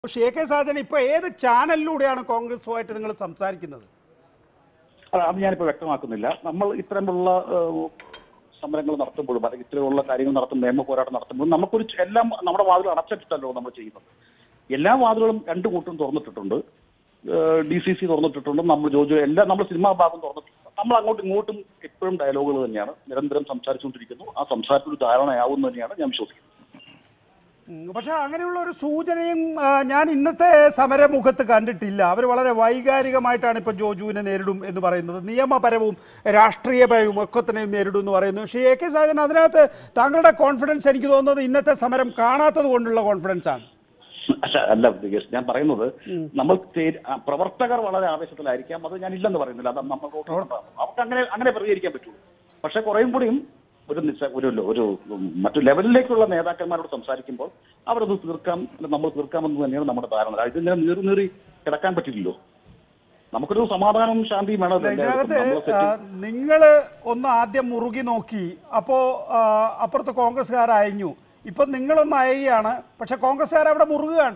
ഷേ കെ സാജൻ ഇപ്പൊ ഏത് ചാനലിലൂടെയാണ് കോൺഗ്രസുമായിട്ട് നിങ്ങൾ സംസാരിക്കുന്നത് അത് അത് ഞാനിപ്പോൾ വ്യക്തമാക്കുന്നില്ല നമ്മൾ ഇത്തരമുള്ള ഏഹ്, സമരങ്ങൾ നടത്തുമ്പോഴും അല്ലെങ്കിൽ ഇത്തരമുള്ള കാര്യങ്ങൾ നടത്തുമ്പോൾ നിയമ പോരാട്ടം നടത്തുമ്പോഴും നമുക്കൊരു ച- എല്ലാം നമ്മുടെ വാതിൽ അടച്ചിട്ടല്ലോ നമ്മൾ ചെയ്യുന്നത് എല്ലാ വാതിലുകളും രണ്ടു കൂട്ടും തുറന്നിട്ടിട്ടുണ്ട് ഡി സി സി തുറന്നിട്ടിട്ടുണ്ട് നമ്മൾ ജോജു എല്ലാം നമ്മൾ സിനിമാ ഭാഗം തുറന്നിട്ടുണ്ട് നമ്മൾ അങ്ങോട്ടും ഇങ്ങോട്ടും എപ്പോഴും ഡയലോഗുകൾ തന്നെയാണ് നിരന്തരം സംസാരിച്ചുകൊണ്ടിരിക്കുന്നു ആ സംസാരത്തിൽ ഒരു ധാരണയാവുമെന്ന് തന്നെയാണ് ഞാൻ വിശ്വസിക്കുന്നത് ഉം, പക്ഷെ അങ്ങനെയുള്ള ഒരു സൂചനയും ആ, ഞാൻ ഇന്നത്തെ സമരമുഖത്ത് കണ്ടിട്ടില്ല അവർ വളരെ വൈകാരികമായിട്ടാണ് ഇപ്പോൾ ജോജുവിനെ നേരിടും എന്ന് പറയുന്നത് നിയമപരവും രാഷ്ട്രീയപരവും ഒക്കെ തന്നെ നേരിടും എന്ന് പറയുന്നു പക്ഷേ എ കെ സാജൻ അതിനകത്ത് താങ്കളുടെ കോൺഫിഡൻസ് എനിക്ക് തോന്നുന്നത് ഇന്നത്തെ സമരം കാണാത്തത് കൊണ്ടുള്ള കോൺഫിഡൻസ് ആണ് അല്ല അല്ല ദിഗേഷ് ഞാൻ പറയുന്നത് നമ്മൾ തേ- ആ, പ്രവർത്തകർ വളരെ ആവേശത്തിലായിരിക്കാം അത് ഞാൻ ഇല്ലെന്ന് പറയുന്നില്ല അത് നമ്മൾ അവർക്ക് അങ്ങനെ അങ്ങനെ പ്രതികരിക്കാൻ പറ്റുള്ളൂ പക്ഷെ കുറേയും കൂടിയും ഒരു നിസ്സ- ഒരു ഒരു ഉം, മറ്റു ലെവലിലേക്കുള്ള നേതാക്കന്മാരോട് സംസാരിക്കുമ്പോൾ അവരത് തീർക്കാം അല്ല നമ്മൾ തീർക്കാമെന്ന് തന്നെയാണ് നമ്മുടെ ധാരണ ഇതിങ്ങനെ നീറി നീറി കിടക്കാൻ പറ്റില്ലല്ലോ നമുക്കൊരു സമാധാനവും ശാന്തിയും വേണമല്ലോ ഇതിനകത്ത് എല്ലാവർക്കും. നമ്മളെ സെറ്റ് നിങ്ങൾ ഒന്ന് ആദ്യം മുറുകി നോക്കി അപ്പോൾ അപ്പുറത്ത് കോൺഗ്രസ്സുകാർ അയഞ്ഞു ഇപ്പം നിങ്ങളൊന്ന് അയയാണ് പക്ഷെ കോൺഗ്രസ്സുകാർ അവിടെ മുറുകുകയാണ്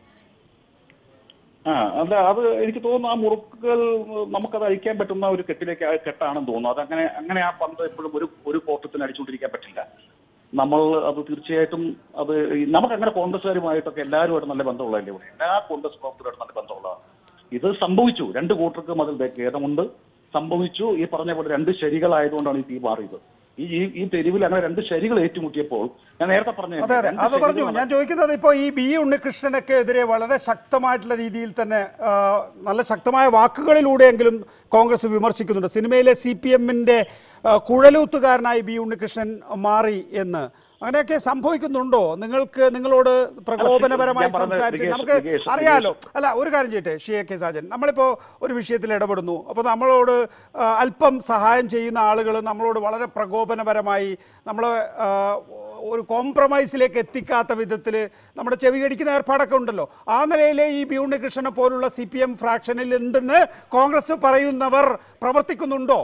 ആ അല്ല അത് എനിക്ക് തോന്നുന്നു ആ മുറുക്കുകൾ നമുക്കത് അഴിക്കാൻ പറ്റുന്ന ഒരു കെട്ടിലേക്ക് ആ കെട്ടാണെന്ന് തോന്നുന്നു അതങ്ങനെ അങ്ങനെ ആ പന്ത് എപ്പോഴും ഒരു ഒരു പോട്ടത്തിന് അടിച്ചുകൊണ്ടിരിക്കാൻ പറ്റില്ല നമ്മൾ അത് തീർച്ചയായിട്ടും അത് ഈ നമുക്കങ്ങനെ കോൺഗ്രസ്സുകാരുമായിട്ടൊക്കെ എല്ലാവരുമായിട്ട് നല്ല ബന്ധമുള്ളതല്ലേ ഇവിടെ എല്ലാ കോൺഗ്രസ് പ്രവർത്തകരുമായിട്ട് നല്ല ബന്ധമുള്ളതാണ് ഇത് സംഭവിച്ചു രണ്ട് കൂട്ടർക്കും അതിൽ ഭേദമുണ്ട് സംഭവിച്ചു ഈ പറഞ്ഞ പോലെ രണ്ട് ശരികളായതുകൊണ്ടാണ് ഈ തീ മാറിയത് ഈ ഈ ഈ തെരുവിൽ അങ്ങനെ രണ്ട് ശരികൾ ഏറ്റുമുട്ടിയപ്പോൾ ഞാൻ നേരത്തെ പറഞ്ഞ അതെ അതെ രണ്ട് അത് പറഞ്ഞു ശരികൾ ഞാൻ ചോദിക്കുന്നത് ഇപ്പോൾ ഈ ബി ഉണ്ണികൃഷ്ണനൊക്കെ എതിരെ വളരെ ശക്തമായിട്ടുള്ള രീതിയിൽ തന്നെ ആ, നല്ല ശക്തമായ വാക്കുകളിലൂടെയെങ്കിലും കോൺഗ്രസ് വിമർശിക്കുന്നുണ്ട് സിനിമയിലെ സി പി എമ്മിൻ്റെ കുഴലൂത്തുകാരനായി ബി ഉണ്ണികൃഷ്ണൻ മാറി എന്ന് അങ്ങനെയൊക്കെ സംഭവിക്കുന്നുണ്ടോ നിങ്ങൾക്ക് നിങ്ങളോട് പ്രകോപനപരമായി ഞാൻ പറഞ്ഞത് സംസാരിച്ച് നികേഷ്, നമുക്ക് നികേഷ്, അറിയാലോ അല്ല ഒരു കാര്യം ചെയ്യട്ടെ ഷി എ കെ സാജൻ നമ്മളിപ്പോൾ ഒരു വിഷയത്തിൽ ഇടപെടുന്നു അപ്പോൾ നമ്മളോട് ആ, അല്പം സഹായം ചെയ്യുന്ന ആളുകൾ നമ്മളോട് വളരെ പ്രകോപനപരമായി നമ്മളെ ആ, ഒരു കോംപ്രമൈസിലേക്ക് എത്തിക്കാത്ത വിധത്തിൽ നമ്മുടെ ചെവി കടിക്കുന്ന ഏർപ്പാടൊക്കെ ഉണ്ടല്ലോ ആ നിലയിലെ ഈ ബി ഉണ്ണികൃഷ്ണനെ പോലുള്ള സി പി എം ഫ്രാക്ഷനിൽ ഉണ്ടെന്ന് കോൺഗ്രസ് പറയുന്നവർ പ്രവർത്തിക്കുന്നുണ്ടോ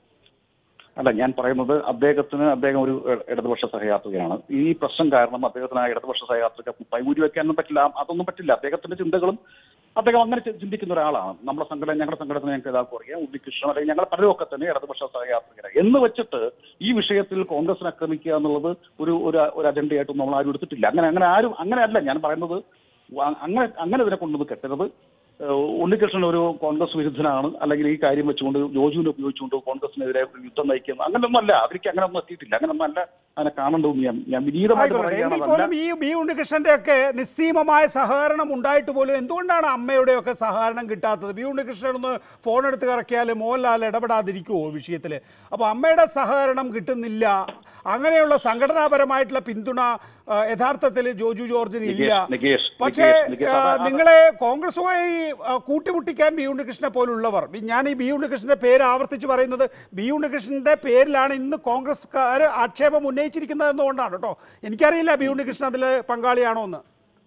അല്ല ഞാൻ പറയുന്നത് അദ്ദേഹത്തിന് അദ്ദേഹം ഒരു ഇട- ഇടതുപക്ഷ സഹയാത്രികയാണ് ഈ പ്രശ്നം കാരണം അദ്ദേഹത്തിന് ആ ഇടതുപക്ഷ സഹയാത്രിക പൈകൂരി വെക്കാനൊന്നും പറ്റില്ല അതൊന്നും പറ്റില്ല അദ്ദേഹത്തിന്റെ ചിന്തകളും അദ്ദേഹം അങ്ങനെ ചി- ചിന്തിക്കുന്ന ഒരാളാണ് നമ്മുടെ സംഘടന ഞങ്ങളുടെ സംഘടന ഞങ്ങൾക്ക് എല്ലാവർക്കും അറിയാം ഉണ്ണികൃഷ്ണൻ അല്ലെങ്കിൽ ഞങ്ങൾ പലരുമൊക്കെ തന്നെ ഇടതുപക്ഷ സഹയാത്രികരാണ് എന്ന് വെച്ചിട്ട് ഈ വിഷയത്തിൽ കോൺഗ്രസിനെ ആക്രമിക്കുക എന്നുള്ളത് ഒരു ഒരു ഒരു അജണ്ടയായിട്ടും നമ്മൾ ആരും എടുത്തിട്ടില്ല അങ്ങനെ അങ്ങനെ ആരും അങ്ങനെയല്ല ഞാൻ പറയുന്നത് വ- അങ്ങനെ അങ്ങനെ ഇതിനെ കൊണ്ടൊന്നും കെട്ടരുത് ഏഹ് ഉണ്ണികൃഷ്ണൻ ഒരു കോൺഗ്രസ് വിരുദ്ധനാണ് അല്ലെങ്കിൽ ഈ കാര്യം വെച്ചുകൊണ്ട് ജോജുവിനെ ഉപയോഗിച്ചുകൊണ്ട് കോൺഗ്രസിനെതിരെ ഒരു യുദ്ധം നയിക്കുന്ന അങ്ങനെയൊന്നും അല്ല അവർക്ക് അങ്ങനെ ഒന്നും എത്തിയിട്ടില്ല അങ്ങനെയൊന്നും അല്ല അതിനെ കാണേണ്ടതെന്ന് ഞാൻ ഞാൻ വിനീതമായിട്ട് ആയിക്കോട്ടെ എങ്കിൽ പറയുകയാണ് പോലും ഈ ബി ഉണ്ണികൃഷ്ണന്റെ ഒക്കെ നിസ്സീമമായ സഹകരണം ഉണ്ടായിട്ട് പോലും എന്തുകൊണ്ടാണ് അമ്മയുടെ ഒക്കെ സഹകരണം കിട്ടാത്തത് ബി ഉണ്ണികൃഷ്ണൻ ഒന്ന് ഫോൺ എടുത്ത് കറക്കിയാൽ മോഹൻലാൽ ഇടപെടാതിരിക്കുമോ വിഷയത്തിൽ അപ്പോൾ അമ്മയുടെ സഹകരണം കിട്ടുന്നില്ല അങ്ങനെയുള്ള സംഘടനാപരമായിട്ടുള്ള പിന്തുണ ആ, യഥാർത്ഥത്തിൽ ജോജു ജോർജിന് ഇല്ല നികേഷ്, നികേഷ്, പക്ഷേ നികേഷ്, നികേഷ്, ആ, അത് അത് നിങ്ങളെ കോൺഗ്രസുമായി ആ, കൂട്ടിമുട്ടിക്കാൻ ബി ഉണ്ണികൃഷ്ണനെ പോലുള്ളവർ ബി- ഞാൻ ഈ ബി ഉണ്ണികൃഷ്ണന്റെ പേര് ആവർത്തിച്ച് പറയുന്നത് ബി ഉണ്ണികൃഷ്ണന്റെ പേരിലാണ് ഇന്ന് കോൺഗ്രസ്കാർ ആക്ഷേപം ഉന്നയിച്ചിരിക്കുന്നത് എന്നുകൊണ്ടാണ് കേട്ടോ എനിക്കറിയില്ല ബി ഉണ്ണികൃഷ്ണൻ അതിൽ പങ്കാളിയാണോ എന്ന്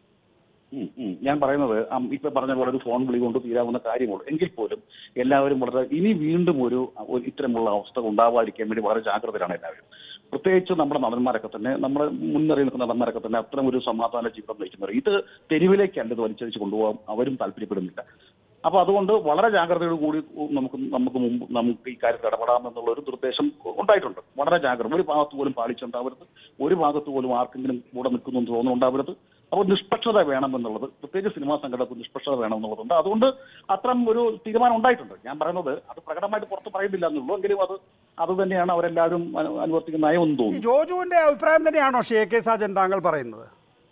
ഉം, ഉം. ഞാൻ പറയുന്നത് അം- ഇപ്പൊ പറഞ്ഞ പോലെ ഒരു ഫോൺ വിളി കൊണ്ട് തീരാവുന്ന കാര്യമുള്ളൂ എങ്കിൽ പോലും എല്ലാവരും വളരെ ഇനി വീണ്ടും ഒരു ഒരു ഇത്തരമുള്ള അവസ്ഥ ഉണ്ടാവാതിരിക്കാൻ വേണ്ടി വളരെ ജാഗ്രതയിലാണ് എല്ലാവരും പ്രത്യേകിച്ച് നമ്മുടെ നടന്മാരൊക്കെ തന്നെ നമ്മുടെ മുൻനിരയിൽ നിൽക്കുന്ന നടന്മാരൊക്കെ തന്നെ അത്തരം ഒരു സമാധാന ജീവിതം നയിക്കുന്നവർ ഇത് തെരുവിലേക്കല്ല ഇത് വലിച്ചടിച്ച് കൊണ്ടുപോകാൻ അവരും താല്പര്യപ്പെടുന്നില്ല അപ്പൊ അതുകൊണ്ട് വളരെ ജാഗ്രതയോട് കൂടി നമുക്ക് നമുക്ക് മുമ്പ് നമുക്ക് ഈ കാര്യത്തിൽ ഇടപെടാമെന്നുള്ള ഒരു നിർദ്ദേശം ഉണ്ടായിട്ടുണ്ട് വളരെ ജാഗ്രത ഒരു ഭാഗത്ത് പോലും പാലിച്ചുണ്ടാവരുത് ഒരു ഭാഗത്ത് പോലും ആർക്കെങ്കിലും കൂടെ നിൽക്കുന്നു എന്ന് തോന്നുന്നുണ്ടാവരുത് അപ്പോൾ നിഷ്പക്ഷത വേണമെന്നുള്ളത് പ്രത്യേകിച്ച് സിനിമാ സംഘടനക്ക് നിഷ്പക്ഷത വേണമെന്നുള്ളതുണ്ട് അതുകൊണ്ട് അത്തരം ഒരു തീരുമാനം ഉണ്ടായിട്ടുണ്ട് ഞാൻ പറയുന്നത് അത് പ്രകടമായിട്ട് പുറത്ത് പറയുന്നില്ല എന്നുള്ളൂ എങ്കിലും അത് അത് തന്നെയാണ് അവരെല്ലാവരും അനു- അനുവർത്തിക്കുന്ന നയമെന്ന് ഈ തോന്നുന്നു ജോജുവിന്റെ അഭിപ്രായം തന്നെയാണോ ഷേ കെ സാജൻ താങ്കൾ പറയുന്നത്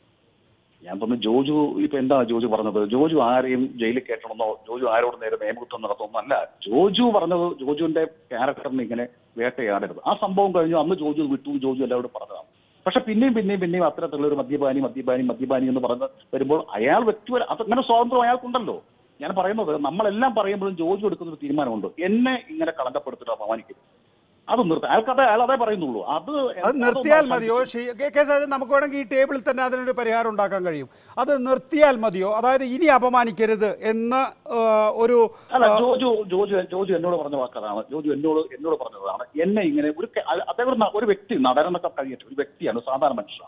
ഞാൻ പറഞ്ഞു ജോജു ഇപ്പൊ എന്താ ജോജു പറഞ്ഞത് ജോജു ആരെയും ജയിലിൽ കയറ്റണമെന്നോ ജോജു ആരോട് നേരെ നിയമകുറ്റം നടത്തുമെന്നോ അല്ല ജോജു പറഞ്ഞത് ജോജുവിന്റെ ക്യാരക്ടറിനെ ഇങ്ങനെ വേട്ടയാടരുത് ആ സംഭവം കഴിഞ്ഞു അന്ന് ജോജു വിട്ടു ജോജു എല്ലാവരോടും പറഞ്ഞതാണ് പക്ഷെ പിന്നെയും പിന്നെയും പിന്നെയും അത്തരത്തിലുള്ള ഒരു മദ്യപാനി മദ്യപാനി മദ്യപാനി എന്ന് പറഞ്ഞ് വരുമ്പോൾ അയാൾ വ്യക്തിപര അത് അങ്ങനെ സ്വാതന്ത്ര്യം അയാൾക്കുണ്ടല്ലോ ഞാൻ പറയുന്നത് നമ്മളെല്ലാം പറയുമ്പോഴും ജോജു എടുക്കുന്ന ഒരു തീരുമാനമുണ്ട് എന്നെ ഇങ്ങനെ കളങ്കപ്പെടുത്തിട്ട് അപമാനിക്കും അത് നിർത്താം അയാൾക്കത് അയാൾ അതേ പറയുന്നുള്ളൂ അത് അത് നിർത്തിയാൽ മതിയോ ഷീ- കെ കെ സാജൻ നമുക്ക് വേണമെങ്കിൽ ഈ ടേബിളിൽ തന്നെ അതിനൊരു പരിഹാരം ഉണ്ടാക്കാൻ കഴിയും അത് നിർത്തിയാൽ മതിയോ അതായത് ഇനി അപമാനിക്കരുത് എന്ന ആ, ഒരു അല്ല ജോജു ജോജു ജോജു എന്നോട് പറഞ്ഞ വാക്കതാണ് ജോജു എന്നോട് എന്നോട് പറഞ്ഞതാണ് എന്നെ ഇങ്ങനെ ഒരു ക- അ- അദ്ദേഹം ഒരു ന- ഒരു വ്യക്തി നടനൊക്കെ കഴിയട്ടെ ഒരു വ്യക്തിയാണ് സാധാരണ മനുഷ്യനാണ്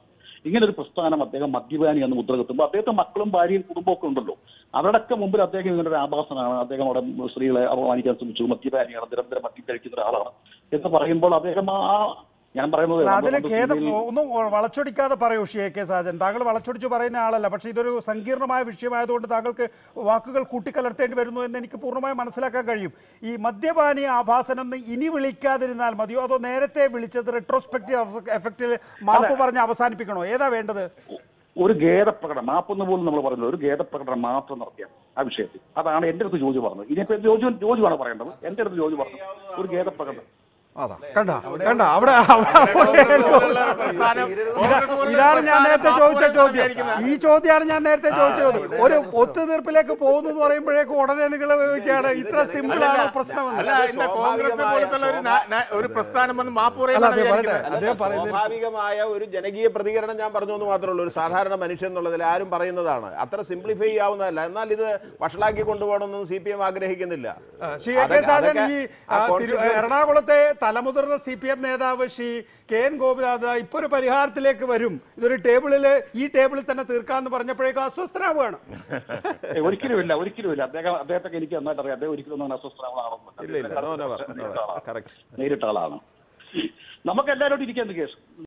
ഇങ്ങനെ ഒരു പ്രസ്ഥാനം അദ്ദേഹം മദ്യപാനി എന്ന് മുദ്ര കുത്തുമ്പോൾ അദ്ദേഹത്തെ മക്കളും ഭാര്യയും കുടുംബമൊക്കെ ഉണ്ടല്ലോ അവരുടെയൊക്കെ മുമ്പിൽ അദ്ദേഹം ഇങ്ങനെ ഒരു ആഭാസനാണ് അദ്ദേഹം അവിടെ സ്ത്രീകളെ അപമാനിക്കാൻ ശ്രമിച്ചു മദ്യപാനിയാണ് നിരന്തരം മദ്യം കഴിക്കുന്ന ഒരാളാണ് എന്ന് പറയുമ്പോൾ അദ്ദേഹം ആ ഞാൻ പറയുന്നത് അല്ല, നമ്മൾ അതിൽ പണ്ട് ഖേദം സിനിമയിൽ- ഒന്നും വളച്ചൊടിക്കാതെ പറയൂ ഷി എ കെ സാജൻ താങ്കൾ വളച്ചൊടിച്ച് പറയുന്ന ആളല്ല പക്ഷേ ഇതൊരു സങ്കീർണമായ വിഷയമായതുകൊണ്ട് താങ്കൾക്ക് വാക്കുകൾ കൂട്ടിക്കലർത്തേണ്ടി വരുന്നു എന്ന് എനിക്ക് പൂർണ്ണമായും മനസ്സിലാക്കാൻ കഴിയും ഈ മദ്യപാനി ആഭാസൻ എന്ന് ഇനി വിളിക്കാതിരുന്നാൽ മതിയോ അതോ നേരത്തെ വിളിച്ചത് റെട്രോസ്പെക്റ്റീവ് എഫക്റ്റിൽ മാപ്പ് പറഞ്ഞ് അവസാനിപ്പിക്കണോ ഏതാ വേണ്ടത് ഒരു ഖേദപ്രകടനം മാപ്പൊന്ന് പോലും നമ്മൾ പറയുന്നത് ഒരു ഖേദപ്രകടനം മാത്രം നടത്തിയ ആ വിഷയത്തിൽ അതാണ് എന്റെ അടുത്ത് ജോജി പറഞ്ഞത് ഇനിയിപ്പോ ജോജു ജോജുവാണ് പറയേണ്ടത് എന്റെ അടുത്ത് ജോജി പറഞ്ഞു ഒരു ഖേദപ്രകടനം അതാ കണ്ട കണ്ട അവിടെ അവിടെ ഇതാ- ഇതാണ് ഞാൻ നേരത്തെ ചോദിച്ച ചോദ്യം ഈ ചോദ്യമാണ് ഞാൻ നേരത്തെ ചോദിച്ച ചോദ്യം ഒരു ഒത്തുതീർപ്പിലേക്ക് പോകുന്നു എന്ന് പറയുമ്പോഴേക്കും ഉടനെ നിങ്ങൾ ചോദിക്കുകയാണ് ഇത്ര സിമ്പിൾ ആണ് പ്രശ്നമെന്ന് അല്ല ഇന്ന് കോൺഗ്രസ് പോലത്തുള്ള ഒരു ന- ന- ഒരു പ്രസ്ഥാനം വന്ന് മാപ്പ് അല്ല പറയുന്നത് അദ്ദേഹം പറയട്ടെ വിചാരിക്കുന്നത്. അദ്ദേഹം പറയുന്നത് സ്വാഭാവികമായ ഒരു ജനകീയ പ്രതികരണം ഞാൻ പറഞ്ഞു എന്ന് മാത്രമേ ഉള്ളൂ ഒരു സാധാരണ മനുഷ്യൻ എന്നുള്ളതിൽ ആരും പറയുന്നതാണ് അത്ര സിംപ്ലിഫൈ ചെയ്യാവുന്നതല്ല എന്നാൽ ഇത് വഷളാക്കി കൊണ്ടുപോകണമെന്നും സി പി എം ആഗ്രഹിക്കുന്നില്ല ശ്രീ എ കെ അതൊക്കെ- സാജൻ അതൊക്കെ ഈ ആ ആ, തിരു- consequence- എറണാകുളത്തെ തലമുതിർന്ന സി പി എം നേതാവ് ശ്രീ കെ എൻ ഗോപിനാഥ് ഇപ്പൊ ഒരു പരിഹാരത്തിലേക്ക് വരും ഇതൊരു ടേബിളിൽ ഈ ടേബിളിൽ തന്നെ തീർക്കാന്ന് പറഞ്ഞപ്പോഴേക്കും അസ്വസ്ഥനാവുകയാണ് ഏ, ഒരിക്കലുമില്ല ഒരിക്കലുമില്ല അദ്ദേഹം അദ്ദേഹത്തെ എനിക്ക് നന്നായിട്ട് അറിയാം അദ്ദേഹം ഒരിക്കലും ഒന്നും അസ്വസ്ഥനാണെന്ന് ഇല്ല ഇല്ല നോ നെവർ നേരിട്ട ആളാണ് കറക്റ്റ് നേരിട്ട ആളാണ് നമുക്ക് എല്ലാവരോടും ഇരിക്കാൻ കേസ്